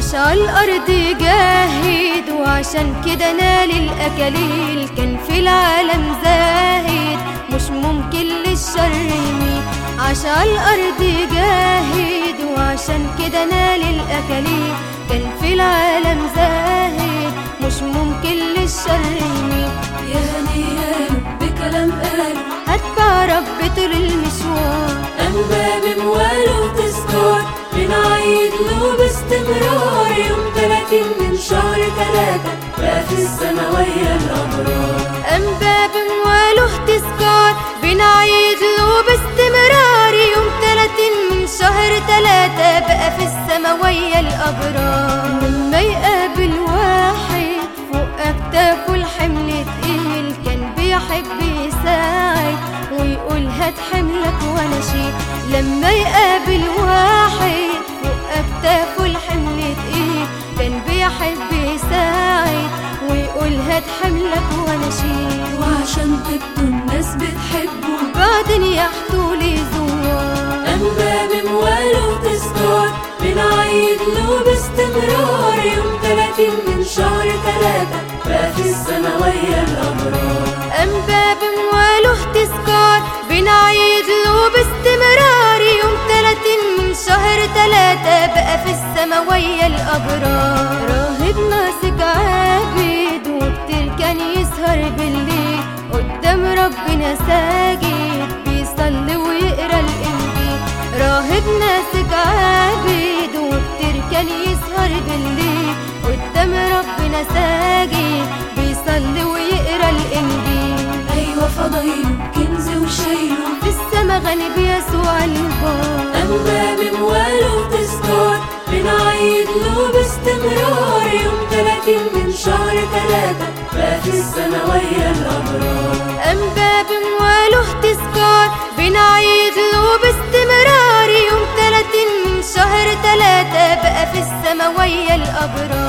عشان الأرض جاهد وعشان كده نال الأكاليل كان في العالم زاهد مش ممكن للشر يميل عشان الأرض جاهد وعشان كده نال الأكاليل كان في العالم زاهد مش ممكن للشر يميل يا هنياله بكلام قاله هتبع رب طول المشوار أنباب مواله وتذكار بنعيد له باستمرار يوم تلاتين من شهر تلاتة بقى في السما ويا الأبرار أنباب وله تذكار بنعيد له باستمرار يوم تلاتين من شهر تلاتة بقى في السما ويا الأبرار لما يقابل واحد فوق أكتافه الحمل تقيل كان بيحب يساعد ويقول هات حملك وأنا شيل لما يقابل واحد فوق أكتافه الحمل تقيل كان بيحب يساعد ويقول هات حملك وأنا شيل وعشان طبته الناس بتحبه بعدين يحكوا لي زوار أنباب مواله وتذكار بنعيد له باستمرار يوم تلاتين من شهر تلاتة بقى في السما ويا الأبرار أنباب وله تذكار بنعيد له باستمرار يوم تلاتين من شهر تلاتة بقى في السما ويا الأبرار راهب ناسك عابد وكتير كان يسهر بالليل قدام ربنا ساجد بيصلي ويقرا الإنجيل راهب ناسك عابد وكتير كان يسهر بالليل قدام ربنا ساجد بيصلي ويقرا الإنجيل أيوة فضايله كنز وشايله في السما غني بيسوع البار أنباب مواله وتذكار بنعيد له باستمرار يوم تلاتين من شهر تلاتة بقى في السما ويا الأبرار أنباب وله تذكار بنعيد له باستمرار يوم تلاتين من شهر تلاتة بقى في السما ويا الأبرار